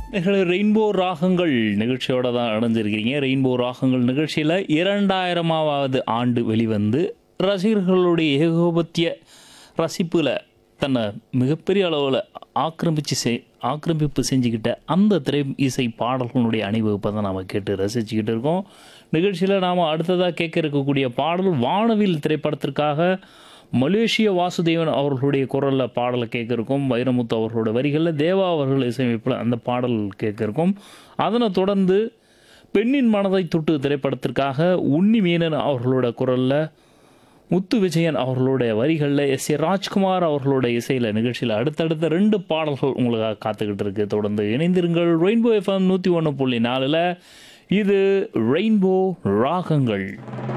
நேயர்களே, ரெயின்போ ராகங்கள் நிகழ்ச்சியோட தான் இணைஞ்சிருக்கிறீங்க ரெயின்போ ராகங்கள் நிகழ்ச்சியில் இரண்டாயிரமாவது ஆண்டு வெளிவந்து ரசிகர்களுடைய ஏகோபத்திய ரசிப்பில் தன்னை மிகப்பெரிய அளவில் ஆக்கிரமிச்சு செய் ஆக்கிரமிப்பு செஞ்சுக்கிட்ட அந்த திரை இசை பாடல்களுடைய அணிவகுப்பை தான் நாம் கேட்டு ரசிச்சுக்கிட்டு இருக்கோம் நிகழ்ச்சியில் நாம் அடுத்ததாக கேட்க இருக்கக்கூடிய பாடல் வானவில் திரைப்படத்திற்காக மலேசிய வாசுதேவன் அவர்களுடைய குரலில் பாடலை கேட்க இருக்கோம் வைரமுத்து அவர்களோட வரிகளில் தேவா அவர்கள் இசையமைப்பில் அந்த பாடல் கேட்க இருக்கோம் அதனை தொடர்ந்து பெண்ணின் மனதை தொட்டு திரைப்படத்திற்காக உன்னி மீனன் அவர்களோட குரலில் முத்து விஜயன் அவர்களுடைய வரிகளில் எஸ் ஏ ராஜ்குமார் அவர்களோட இசையில் நிகழ்ச்சியில் அடுத்தடுத்த ரெண்டு பாடல்கள் உங்களுக்காக காத்துக்கிட்டு இருக்கு தொடர்ந்து இணைந்திருங்கள் ரெயின்போ எஃப்எம் நூற்றி ஒன்று புள்ளி நாலில் இது ரெயின்போ ராகங்கள்